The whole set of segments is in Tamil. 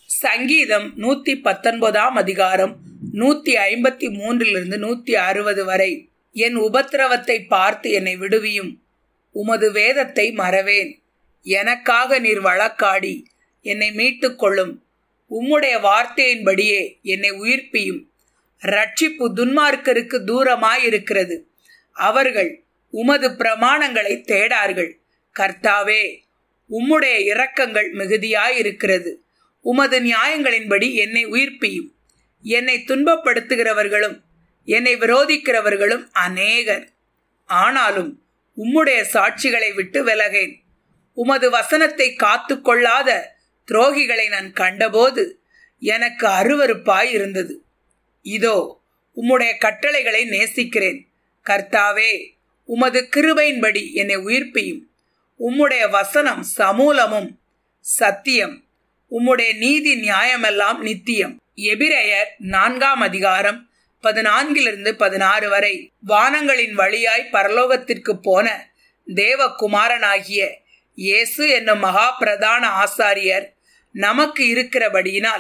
சங்கீதம் நூத்தி பத்தொன்பதாம் அதிகாரம் நூத்தி ஐம்பத்தி மூன்றிலிருந்து நூத்தி அறுபது வரை என் உபத்திரவத்தை பார்த்து என்னை விடுவியும் உமது வேதத்தை மறவேன் எனக்காக நீர் வழக்காடி என்னை மீட்டுக் கொள்ளும் உம்முடைய வார்த்தையின்படியே என்னை உயிர்ப்பியும் ரட்சிப்பு துன்மார்க்கருக்கு தூரமாயிருக்கிறது அவர்கள் உமது பிரமாணங்களை தேடார்கள் கர்த்தாவே உம்முடைய இரக்கங்கள் மிகுதியாயிருக்கிறது உமது நியாயங்களின்படி என்னை உயிர்ப்பியும் என்னை துன்பப்படுத்துகிறவர்களும் என்னை விரோதிக்கிறவர்களும் அநேகர் ஆனாலும் உம்முடைய சாட்சிகளை விட்டு விலகேன் உமது வசனத்தை காத்து கொள்ளாத துரோகிகளை நான் கண்டபோது எனக்கு அருவருப்பாய் இருந்தது இதோ உம்முடைய கட்டளைகளை நேசிக்கிறேன் கர்த்தாவே உமது கிருபையின்படி என்னை உயிர்ப்பியும் உம்முடைய வசனம் சமூலமும் சத்தியம் உம்முடைய நீதி நியாயமெல்லாம் நித்தியம் எபிரேயர் நான்காம் அதிகாரம் பதினான்கிலிருந்து பதினாறு வரை வானங்களின் வழியாய் பரலோகத்திற்கு போன தேவகுமாரனாகிய இயேசு என்னும் மகா பிரதான ஆசாரியர் நமக்கு இருக்கிறபடியினால்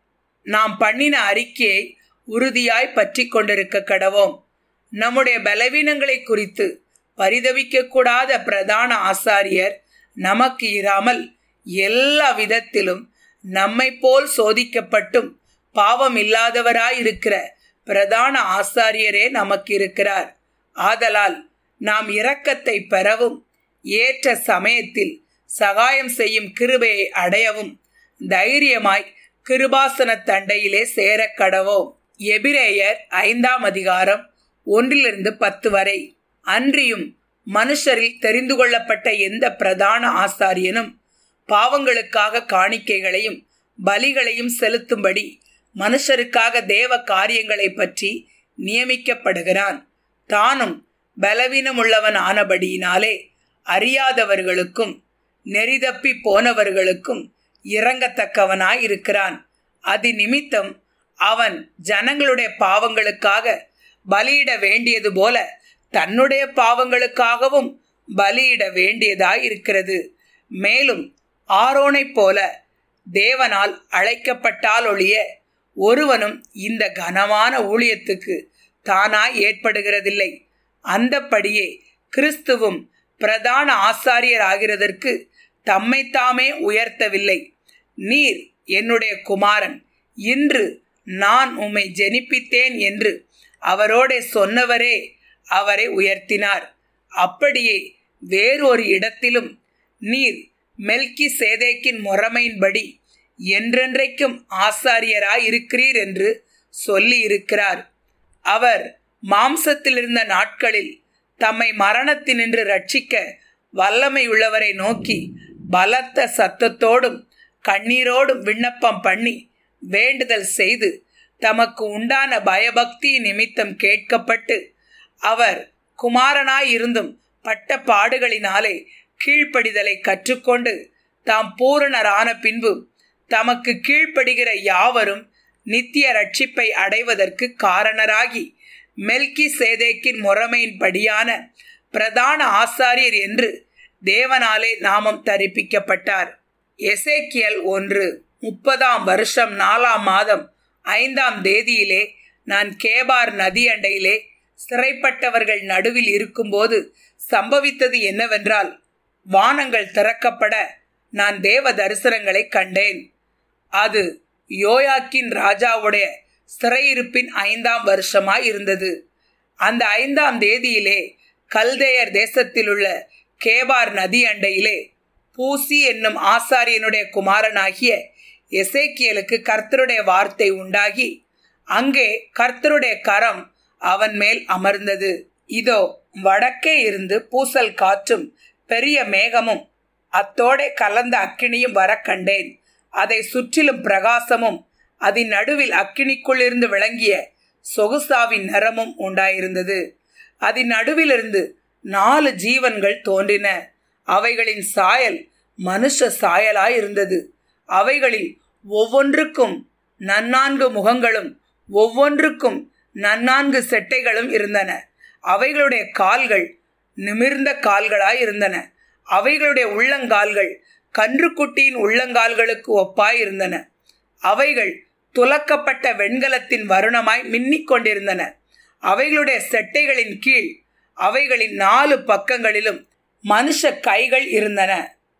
நாம் பண்ணின அறிக்கையை உறுதியாய் பற்றி கொண்டிருக்க கடவோம் நம்முடைய பலவீனங்களை குறித்து பரிதவிக்க கூடாத பிரதான ஆசாரியர் நமக்கு இராமல் எல்லா விதத்திலும் நம்மை போல் சோதிக்கப்பட்டும் பாவம் இல்லாதவராயிருக்கிற பிரதான ஆசாரியரே நமக்கு இருக்கிறார் ஆதலால் நாம் இரக்கத்தை பெறவும் ஏற்ற சமயத்தில் சகாயம் செய்யும் கிருபையை அடையவும் தைரியமாய் கிருபாசன தண்டையிலே சேர கடவோம் எபிரேயர் ஐந்தாம் அதிகாரம் ஒன்றிலிருந்து பத்து வரை அன்றியும் மனுஷரில் தெரிந்து கொள்ளப்பட்ட எந்த பிரதான ஆசாரியனும் பாவங்களுக்காக காணிக்கைகளையும் பலிகளையும் செலுத்தும்படி மனுஷருக்காக தேவ காரியங்களை பற்றி நியமிக்கப்படுகிறான் தானும் பலவீனமுள்ளவன் ஆனபடியினாலே அறியாதவர்களுக்கும் நெறிதப்பி போனவர்களுக்கும் இறங்கத்தக்கவனாய் இருக்கிறான் அது நிமித்தம் அவன் ஜனங்களுடைய பாவங்களுக்காக பலியிட வேண்டியது போல தன்னுடைய பாவங்களுக்காகவும் பலியிட வேண்டியதாய் இருக்கிறது மேலும் ஆரோனைப் போல தேவனால் அழைக்கப்பட்டால் ஒழிய ஒருவனும் இந்த கனமான ஊழியத்துக்கு தானாய் ஏற்படுகிறதில்லை அந்தப்படியே கிறிஸ்துவும் பிரதான ஆசாரியர் ஆகிறதற்கு தம்மைத்தாமே உயர்த்தவில்லை நீர் என்னுடைய குமாரன் இன்று நான் உம்மை ஜெனிப்பித்தேன் என்று அவரோட சொன்னவரே அவரை உயர்த்தினார் அப்படியே வேறொரு இடத்திலும் நீர் மெல்கி சேதேக்கின் முறைமையின்படி என்றென்றைக்கும் ஆசாரியராய் இருக்கிறீர் என்று சொல்லி இருக்கிறார் அவர் மாம்சத்தில் இருந்த நாட்களில் தம்மை மரணத்தினின்று ரட்சிக்க வல்லமை உள்ளவரை நோக்கி பலத்த சத்தத்தோடும் கண்ணீரோடும் விண்ணப்பம் பண்ணி வேண்டுதல் செய்து தமக்கு உண்டான பயபக்தி நிமித்தம் கேட்கப்பட்டு அவர் குமாரனாயிருந்தும் பட்ட பாடுகளினாலே கீழ்ப்படிதலை கற்றுக்கொண்டு தாம் பூரணரான பின்பு தமக்கு கீழ்ப்படுகிற யாவரும் நித்திய ரட்சிப்பை அடைவதற்கு காரணராகி மெல்கி சேதேக்கின் முறைமையின்படியான பிரதான ஆசாரியர் என்று தேவனாலே நாமம் தரிப்பிக்கப்பட்டார் எசேக்கியல் ஒன்று முப்பதாம் வருஷம் நாலாம் மாதம் ஐந்தாம் தேதியிலே நான் கேபார் நதி அண்டையிலே சிறைப்பட்டவர்கள் நடுவில் இருக்கும்போது சம்பவித்தது என்னவென்றால் வானங்கள் திறக்கப்பட நான் தேவ தரிசனங்களை கண்டேன் அது யோயாக்கின் ராஜாவுடைய சிறையிருப்பின் ஐந்தாம் வருஷமாய் இருந்தது அந்த ஐந்தாம் தேதியிலே கல்தேயர் தேசத்திலுள்ள கேபார் நதி அண்டையிலே பூசி என்னும் ஆசாரியனுடைய குமாரனாகிய எசேக்கியலுக்கு கர்த்தருடைய வார்த்தை உண்டாகி அங்கே கர்த்தருடைய கரம் அவன் மேல் அமர்ந்தது இதோ வடக்கே இருந்து பூசல் காற்றும் பெரிய மேகமும் அத்தோடே கலந்த அக்கினியும் வர கண்டேன் அதை சுற்றிலும் பிரகாசமும் அதன் நடுவில் அக்கினிக்குள்ளிருந்து விளங்கிய சொகுசாவின் நிறமும் உண்டாயிருந்தது அதன் நடுவிலிருந்து நாலு ஜீவன்கள் தோன்றின அவைகளின் சாயல் மனுஷ சாயலாயிருந்தது அவைகளில் ஒவ்வொன்றுக்கும் நன்னான்கு முகங்களும் ஒவ்வொன்றுக்கும் நன்னான்கு செட்டைகளும் இருந்தன அவைகளுடைய கால்கள் நிமிர்ந்த கால்களாய் இருந்தன அவைகளுடைய உள்ளங்கால்கள் கன்றுக்குட்டியின் உள்ளங்கால்களுக்கு ஒப்பாய் இருந்தன அவைகள் துலக்கப்பட்ட வெண்கலத்தின் வருணமாய் மின்னிக் கொண்டிருந்தன அவைகளுடைய செட்டைகளின் கீழ் அவைகளின் நாலு பக்கங்களிலும் மனுஷ கைகள் இருந்தன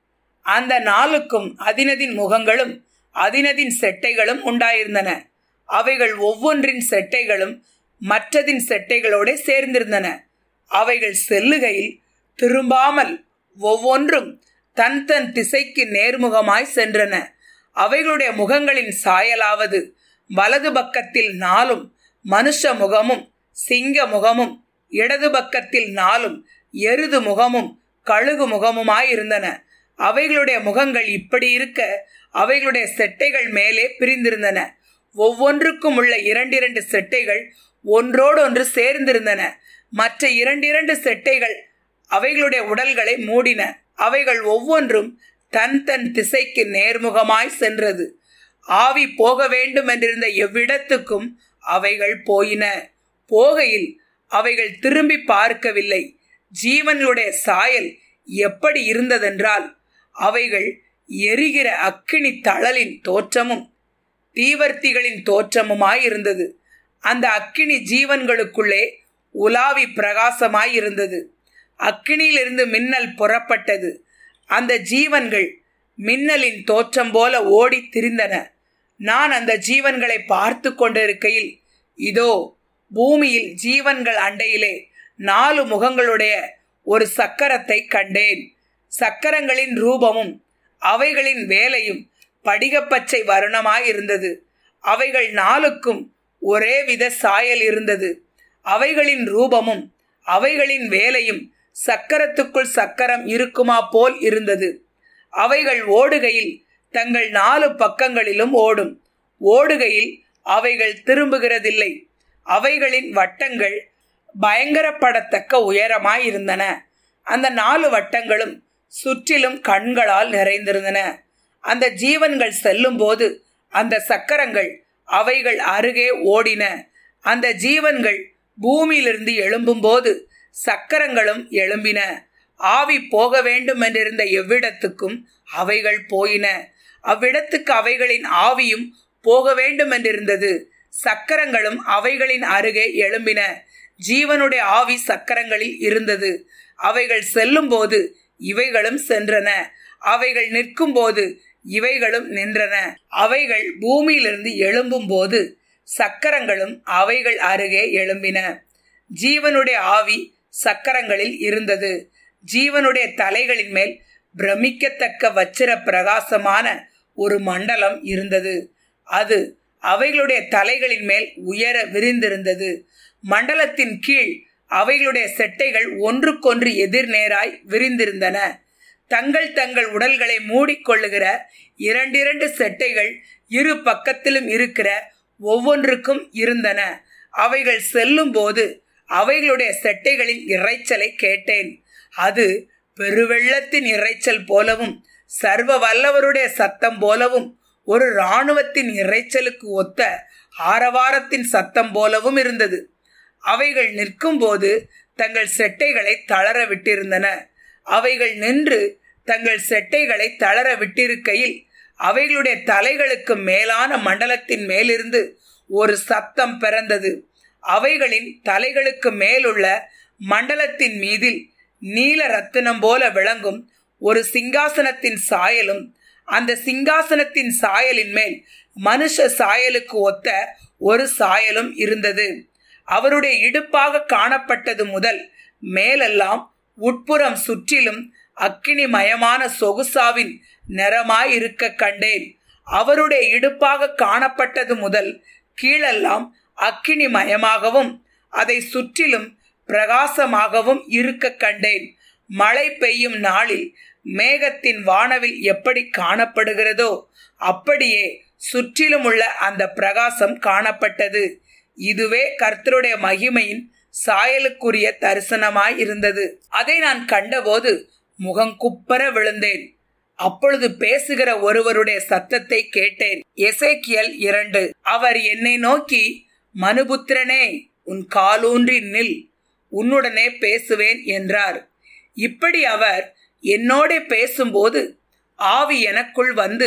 அந்த நாளுக்கும் அதினதின் முகங்களும் அதினதின் செட்டைகளும் உண்டாயிருந்தன அவைகள் ஒவ்வொன்றின் செட்டைகளும் மற்றதின் செட்டைகளோட சேர்ந்திருந்தன அவைகள் செல்லுகையில் திரும்பாமல் ஒவ்வொன்றும் தன் தன் திசைக்கு நேர்முகமாய் சென்றன அவைகளுடைய முகங்களின் சாயலாவது வலது பக்கத்தில் நாலும் மனுஷ முகமும் சிங்க முகமும் இடது பக்கத்தில் நாலும் எருது முகமும் கழுகு முகமுமாயிருந்தன அவைகளுடைய முகங்கள் இப்படி இருக்க அவைகளுடைய செட்டைகள் மேலே பிரிந்திருந்தன ஒவ்வொன்றுக்கும் உள்ள இரண்டிரண்டு செட்டைகள் ஒன்றோடொன்று சேர்ந்திருந்தன மற்ற இரண்டிரண்டு செட்டைகள் அவைகளுடைய உடல்களை மூடின அவைகள் ஒவ்வொன்றும் தன் தன் திசைக்கு நேர்முகமாய் சென்றது ஆவி போக வேண்டும் என்றிருந்த எவ்விடத்துக்கும் அவைகள் போயின போகையில் அவைகள் திரும்பி பார்க்கவில்லை ஜீவன்களுடைய சாயல் எப்படி இருந்ததென்றால் அவைகள் எரிகிற அக்கினி தழலின் தோற்றமும் தீவர்த்திகளின் தோற்றமுமாயிருந்தது அந்த அக்கினி ஜீவன்களுக்குள்ளே உலாவி பிரகாசமாய் இருந்தது அக்கினியிலிருந்து மின்னல் புறப்பட்டது அந்த ஜீவன்கள் மின்னலின் தோற்றம் போல ஓடி திரிந்தன நான் அந்த ஜீவன்களை பார்த்து கொண்டிருக்கையில் இதோ பூமியில் ஜீவன்கள் அண்டையிலே நாலு முகங்களுடைய ஒரு சக்கரத்தை கண்டேன் சக்கரங்களின் ரூபமும் அவைகளின் வேலையும் படிகப்பச்சை வருணமாயிருந்தது அவைகள் நாளுக்கும் ஒரே வித சாயல் இருந்தது அவைகளின் ரூபமும் அவைகளின் வேலையும் சக்கரத்துக்குள் சக்கரம் இருக்குமா போல் இருந்தது அவைகள் ஓடுகையில் தங்கள் நாலு பக்கங்களிலும் ஓடும் ஓடுகையில் அவைகள் திரும்புகிறதில்லை அவைகளின் வட்டங்கள் பயங்கரப்படத்தக்க உயரமாயிருந்தன அந்த நாலு வட்டங்களும் சுற்றிலும் கண்களால் நிறைந்திருந்தன அந்த ஜீவன்கள் செல்லும்போது அந்த சக்கரங்கள் அவைகள் அருகே ஓடின அந்த ஜீவன்கள் பூமியிலிருந்து எழும்பும்போது சக்கரங்களும் எழும்பின ஆவி போக வேண்டும் என்றிருந்த எவ்விடத்துக்கும் அவைகள் போயின அவ்விடத்துக்கு அவைகளின் ஆவியும் போக வேண்டும் என்றிருந்தது சக்கரங்களும் அவைகளின் அருகே எழும்பின ஜீவனுடைய ஆவி சக்கரங்களில் இருந்தது அவைகள் செல்லும்போது இவைகளும் சென்றன அவைகள் நிற்கும்போது இவைகளும் நின்றன அவைகள் பூமியிலிருந்து எழும்பும் போது சக்கரங்களும் அவைகள் அருகே எழும்பின ஜீவனுடைய ஆவி சக்கரங்களில் இருந்தது ஜீவனுடைய தலைகளின் மேல் பிரமிக்கத்தக்க வச்சிர பிரகாசமான ஒரு மண்டலம் இருந்தது அது அவைகளுடைய தலைகளின் மேல் உயர விரிந்திருந்தது மண்டலத்தின் கீழ் அவைகளுடைய செட்டைகள் ஒன்றுக்கொன்று எதிர்நேராய் விரிந்திருந்தன தங்கள் தங்கள் உடல்களை மூடிக்கொள்ளுகிற இரண்டிரண்டு செட்டைகள் இரு பக்கத்திலும் இருக்கிற ஒவ்வொன்றுக்கும் இருந்தன அவைகள் செல்லும் போது அவைகளுடைய செட்டைகளின் இறைச்சலை கேட்டேன் அது பெருவெள்ளத்தின் இறைச்சல் போலவும் சர்வ வல்லவருடைய சத்தம் போலவும் ஒரு இராணுவத்தின் இறைச்சலுக்கு ஒத்த ஆரவாரத்தின் சத்தம் போலவும் இருந்தது அவைகள் நிற்கும்போது தங்கள் செட்டைகளை தளர விட்டிருந்தன அவைகள் நின்று தங்கள் செட்டைகளை தளர விட்டிருக்கையில் அவைகளுடைய தலைகளுக்கு மேலான மண்டலத்தின் மேலிருந்து ஒரு சத்தம் பிறந்தது அவைகளின் தலைகளுக்கு மேலுள்ள மண்டலத்தின் மீதில் நீல ரத்தினம் போல விளங்கும் ஒரு சிங்காசனத்தின் சாயலும் அந்த சிங்காசனத்தின் சாயலின் மேல் மனுஷ சாயலுக்கு ஒத்த ஒரு சாயலும் இருந்தது அவருடைய இடுப்பாக காணப்பட்டது முதல் மேலெல்லாம் உட்புறம் சுற்றிலும் அக்கினிமயமான சொகுசாவின் நிறமாய் இருக்க கண்டேன் அவருடைய இடுப்பாக காணப்பட்டது முதல் கீழெல்லாம் அக்கினிமயமாகவும் அதை சுற்றிலும் பிரகாசமாகவும் இருக்க கண்டேன் மழை பெய்யும் நாளில் மேகத்தின் வானவில் எப்படி காணப்படுகிறதோ அப்படியே சுற்றிலும் உள்ள அந்த பிரகாசம் காணப்பட்டது இதுவே கர்த்தருடைய மகிமையின் சாயலுக்குரிய தரிசனமாய் இருந்தது அதை நான் கண்டபோது முகங்குப்பர விழுந்தேன் அப்பொழுது பேசுகிற ஒருவருடைய சத்தத்தை கேட்டேன் எசேக்கியல் இரண்டு அவர் என்னை நோக்கி மனுபுத்திரனே உன் காலூன்றி நில் உன்னுடனே பேசுவேன் என்றார் இப்படி அவர் என்னோட பேசும்போது ஆவி எனக்குள் வந்து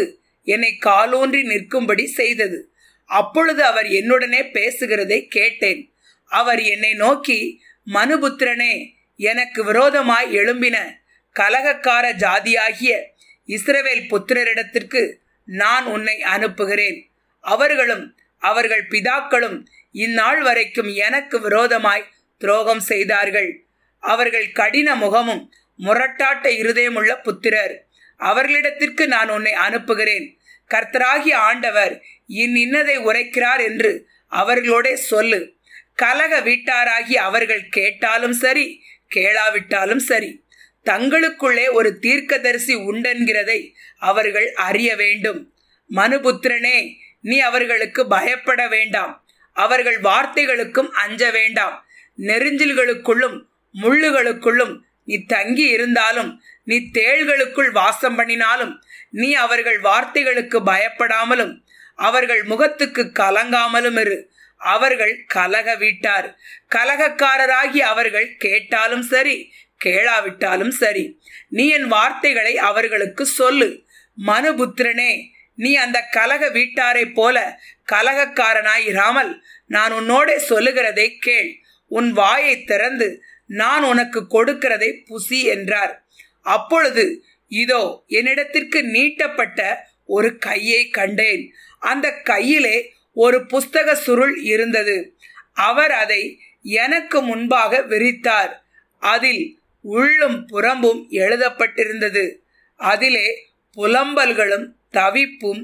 என்னை காலூன்றி நிற்கும்படி செய்தது அப்பொழுது அவர் என்னுடனே பேசுகிறதை கேட்டேன் அவர் என்னை நோக்கி மனுபுத்திரனே எனக்கு விரோதமாய் எழும்பின கலகக்கார ஜாதியாகிய இஸ்ரவேல் புத்திரரிடத்திற்கு நான் உன்னை அனுப்புகிறேன் அவர்களும் அவர்கள் பிதாக்களும் இந்நாள் வரைக்கும் எனக்கு விரோதமாய் துரோகம் செய்தார்கள் அவர்கள் கடின முகமும் முரட்டாட்ட இருதயமுள்ள புத்திரர் அவர்களிடத்திற்கு நான் உன்னை அனுப்புகிறேன் கர்த்தராகி ஆண்டவர் இன்னின்னதை உரைக்கிறார் என்று அவர்களோட சொல்லு கலக வீட்டாராகி அவர்கள் கேட்டாலும் சரி கேளாவிட்டாலும் சரி தங்களுக்குள்ளே ஒரு தீர்க்கதரிசி உண்டென்கிறதை அவர்கள் அறிய வேண்டும் மனுபுத்திரனே நீ அவர்களுக்கு பயப்பட வேண்டாம் அவர்கள் வார்த்தைகளுக்கும் அஞ்ச வேண்டாம் நெருஞ்சில்களுக்குள்ளும் முள்ளுகளுக்குள்ளும் நீ தங்கி இருந்தாலும் நீ தேள்களுக்குள் வாசம் பண்ணினாலும் நீ அவர்கள் வார்த்தைகளுக்கு பயப்படாமலும் அவர்கள் முகத்துக்கு கலங்காமலும் இரு அவர்கள் கலக வீட்டார் கலகக்காரராகி அவர்கள் கேட்டாலும் சரி கேளாவிட்டாலும் சரி நீ என் வார்த்தைகளை அவர்களுக்கு சொல்லு மனுபுத்திரனே நீ அந்த கலக வீட்டாரைப் போல கலகக்காரனாய் இராமல் நான் உன்னோட சொல்லுகிறதை கேள் உன் வாயை திறந்து நான் உனக்கு கொடுக்கிறதை புசி என்றார் அப்பொழுது இதோ என்னிடத்திற்கு நீட்டப்பட்ட ஒரு கையை கண்டேன் அந்த கையிலே ஒரு புஸ்தக சுருள் இருந்தது அவர் அதை எனக்கு முன்பாக விரித்தார் அதில் உள்ளும் புறம்பும் எழுதப்பட்டிருந்தது அதிலே புலம்பல்களும் தவிப்பும்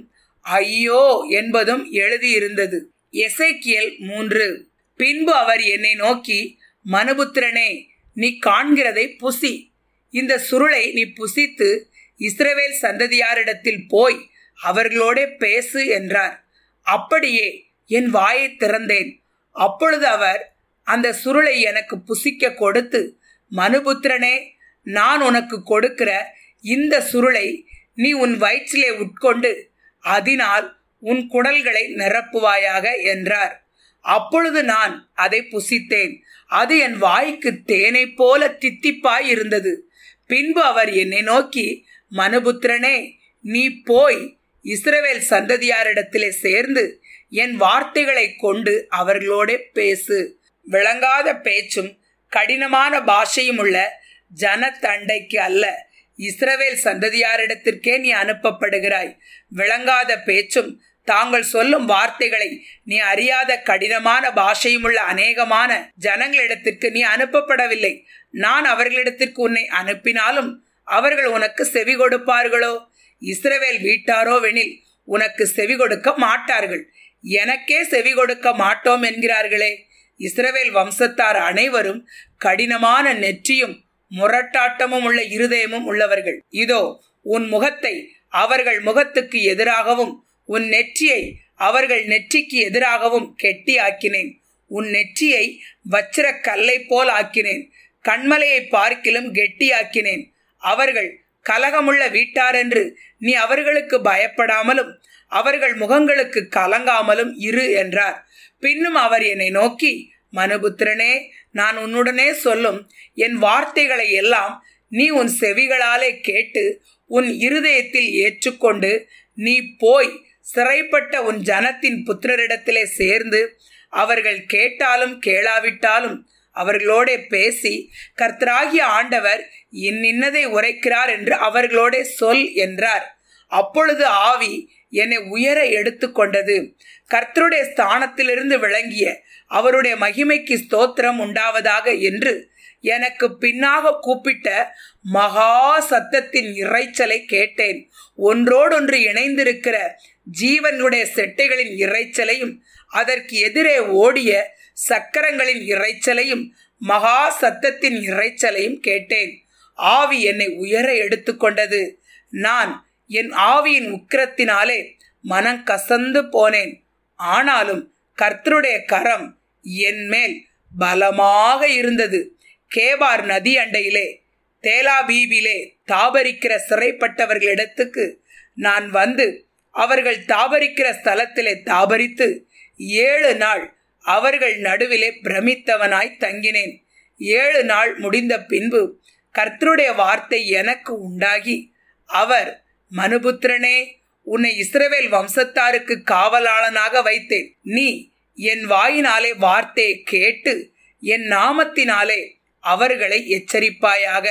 ஐயோ என்பதும் எழுதியிருந்தது எசைக்கியல் மூன்று பின்பு அவர் என்னை நோக்கி மனுபுத்திரனே நீ காண்கிறதை புசி இந்த சுருளை நீ புசித்து இஸ்ரவேல் சந்ததியாரிடத்தில் போய் அவர்களோட பேசு என்றார் அப்படியே என் வாயை திறந்தேன் அப்பொழுது அவர் அந்த சுருளை எனக்கு புசிக்க கொடுத்து மனுபுத்திரனே நான் உனக்கு கொடுக்கிற இந்த சுருளை நீ உன் வயிற்றிலே உட்கொண்டு அதனால் உன் குடல்களை நிரப்புவாயாக என்றார் அப்பொழுது நான் அதை புசித்தேன் அது என் வாய்க்கு தேனை போல தித்திப்பாய் இருந்தது பின்பு அவர் என்னை நோக்கி மனுபுத்திரனே நீ போய் இஸ்ரவேல் சந்ததியாரிடத்திலே சேர்ந்து என் வார்த்தைகளை கொண்டு அவர்களோட பேசு விளங்காத பேச்சும் கடினமான பாஷையும் உள்ள ஜனத்தண்டைக்கு அல்ல இஸ்ரவேல் சந்ததியாரிடத்திற்கே நீ அனுப்பப்படுகிறாய் விளங்காத பேச்சும் தாங்கள் சொல்லும் வார்த்தைகளை நீ அறியாத கடினமான பாஷையுமுள்ள அநேகமான ஜனங்களிடத்திற்கு நீ அனுப்பப்படவில்லை நான் அவர்களிடத்திற்கு உன்னை அனுப்பினாலும் அவர்கள் உனக்கு செவி கொடுப்பார்களோ இஸ்ரவேல் வீட்டாரோ வெனில் உனக்கு செவி கொடுக்க மாட்டார்கள் எனக்கே செவி கொடுக்க மாட்டோம் என்கிறார்களே இஸ்ரவேல் வம்சத்தார் அனைவரும் கடினமான நெற்றியும் முரட்டாட்டமும் உள்ள இருதயமும் உள்ளவர்கள் இதோ உன் முகத்தை அவர்கள் முகத்துக்கு எதிராகவும் உன் நெற்றியை அவர்கள் நெற்றிக்கு எதிராகவும் கெட்டி ஆக்கினேன் உன் நெற்றியை வச்சிர கல்லை போல் ஆக்கினேன் கண்மலையை பார்க்கிலும் கெட்டியாக்கினேன் அவர்கள் கலகமுள்ள வீட்டாரென்று நீ அவர்களுக்கு பயப்படாமலும் அவர்கள் முகங்களுக்கு கலங்காமலும் இரு என்றார் பின்னும் அவர் என்னை நோக்கி மனுபுத்திரனே நான் உன்னுடனே சொல்லும் என் வார்த்தைகளை எல்லாம் நீ உன் செவிகளாலே கேட்டு உன் இருதயத்தில் ஏற்றுக்கொண்டு நீ போய் சிறைப்பட்ட உன் ஜனத்தின் புத்திரரிடத்திலே சேர்ந்து அவர்கள் கேட்டாலும் கேளாவிட்டாலும் அவர்களோட பேசி கர்த்தராகிய ஆண்டவர் இன்னின்னதை உரைக்கிறார் என்று அவர்களோட சொல் என்றார் அப்பொழுது ஆவி என்னை உயர எடுத்துக்கொண்டது கர்த்தருடைய ஸ்தானத்திலிருந்து விளங்கிய அவருடைய மகிமைக்கு ஸ்தோத்திரம் உண்டாவதாக என்று எனக்கு பின்னாக கூப்பிட்ட மகா சத்தத்தின் இறைச்சலை கேட்டேன் ஒன்றோடொன்று இணைந்திருக்கிற ஜீவனுடைய செட்டைகளின் இறைச்சலையும் அதற்கு எதிரே ஓடிய சக்கரங்களின் இறைச்சலையும் மகா சத்தத்தின் இறைச்சலையும் கேட்டேன் ஆவி என்னை உயர எடுத்துக்கொண்டது நான் என் ஆவியின் உக்கிரத்தினாலே மனம் கசந்து போனேன் ஆனாலும் கர்த்தருடைய கரம் என் மேல் பலமாக இருந்தது கேபார் நதி அண்டையிலே தேலாபீபிலே தாபரிக்கிற சிறைப்பட்டவர்களிடத்துக்கு நான் வந்து அவர்கள் தாபரிக்கிற ஸ்தலத்திலே தாபரித்து ஏழு நாள் அவர்கள் நடுவிலே பிரமித்தவனாய் தங்கினேன் ஏழு நாள் முடிந்த பின்பு கர்த்தருடைய வார்த்தை எனக்கு உண்டாகி அவர் மனுபுத்திரனே உன்னை இஸ்ரவேல் வம்சத்தாருக்கு காவலாளனாக வைத்தேன் நீ என் வாயினாலே வார்த்தையை கேட்டு என் நாமத்தினாலே அவர்களை எச்சரிப்பாயாக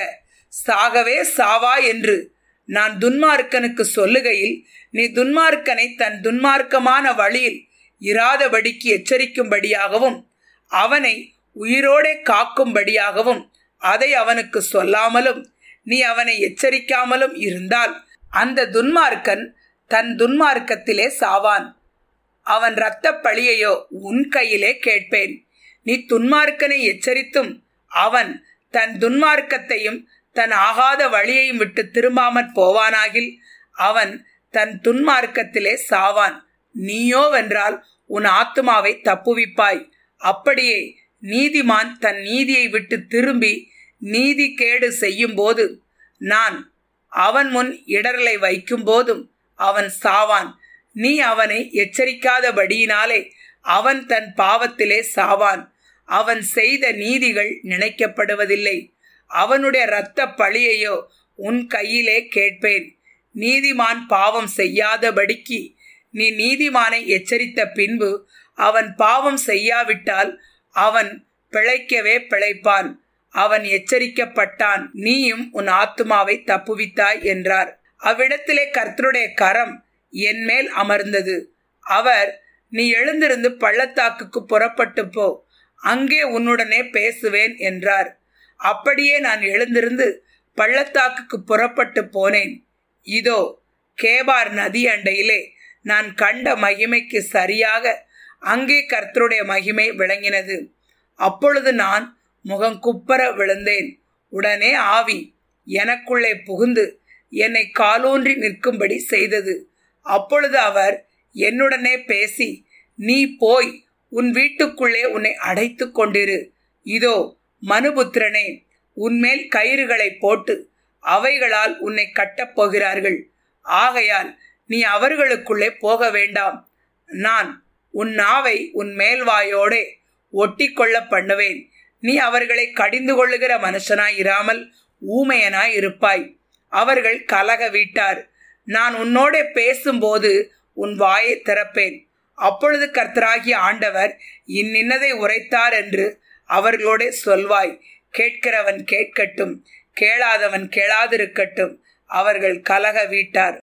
சாகவே சாவா என்று நான் துன்மார்க்கனுக்கு சொல்லுகையில் நீ துன்மார்க்கனை தன் துன்மார்க்கமான வழியில் இராதபடிக்கு எச்சரிக்கும்படியாகவும் அவனை உயிரோடே காக்கும்படியாகவும் அதை அவனுக்கு சொல்லாமலும் நீ அவனை எச்சரிக்காமலும் இருந்தால் அந்த துன்மார்க்கன் தன் துன்மார்க்கத்திலே சாவான் அவன் இரத்த பழியையோ உன் கையிலே கேட்பேன் நீ துன்மார்க்கனை எச்சரித்தும் அவன் தன் துன்மார்க்கத்தையும் தன் ஆகாத வழியையும் விட்டு திரும்பாமற் போவானாகில் அவன் தன் துன்மார்க்கத்திலே சாவான் நீயோ வென்றால் உன் ஆத்துமாவை தப்புவிப்பாய் அப்படியே நீதிமான் தன் நீதியை விட்டு திரும்பி நீதி கேடு செய்யும் போது நான் அவன் முன் இடரலை வைக்கும் போதும் அவன் சாவான் நீ அவனை எச்சரிக்காதபடியினாலே அவன் தன் பாவத்திலே சாவான் அவன் செய்த நீதிகள் நினைக்கப்படுவதில்லை அவனுடைய இரத்த பழியையோ உன் கையிலே கேட்பேன் நீதிமான் பாவம் செய்யாதபடிக்கு நீ நீதிமானை எச்சரித்த பின்பு அவன் பாவம் செய்யாவிட்டால் அவன் பிழைக்கவே பிழைப்பான் அவன் எச்சரிக்கப்பட்டான் நீயும் உன் ஆத்துமாவை தப்புவித்தாய் என்றார் அவ்விடத்திலே கர்த்தருடைய கரம் என் மேல் அமர்ந்தது அவர் நீ எழுந்திருந்து பள்ளத்தாக்குக்கு புறப்பட்டு போ அங்கே உன்னுடனே பேசுவேன் என்றார் அப்படியே நான் எழுந்திருந்து பள்ளத்தாக்குக்கு புறப்பட்டு போனேன் இதோ கேபார் நதி அண்டையிலே நான் கண்ட மகிமைக்கு சரியாக அங்கே கர்த்தருடைய மகிமை விளங்கினது அப்பொழுது நான் முகம் குப்பர விழுந்தேன் உடனே ஆவி எனக்குள்ளே புகுந்து என்னை காலூன்றி நிற்கும்படி செய்தது அப்பொழுது அவர் என்னுடனே பேசி நீ போய் உன் வீட்டுக்குள்ளே உன்னை அடைத்து கொண்டிரு இதோ மனுபுத்திரனே உன்மேல் கயிறுகளை போட்டு அவைகளால் உன்னை கட்டப் போகிறார்கள் ஆகையால் நீ அவர்களுக்குள்ளே போக வேண்டாம் நான் உன் நாவை உன் மேல்வாயோடே ஒட்டி கொள்ள பண்ணுவேன் நீ அவர்களை கடிந்து கொள்ளுகிற மனுஷனாய் இராமல் ஊமையனாய் இருப்பாய் அவர்கள் கலக வீட்டார் நான் உன்னோட பேசும்போது உன் வாயை திறப்பேன் அப்பொழுது கர்த்தராகிய ஆண்டவர் இன்னின்னதை உரைத்தார் என்று அவர்களோட சொல்வாய் கேட்கிறவன் கேட்கட்டும் கேளாதவன் கேளாதிருக்கட்டும் அவர்கள் கலக வீட்டார்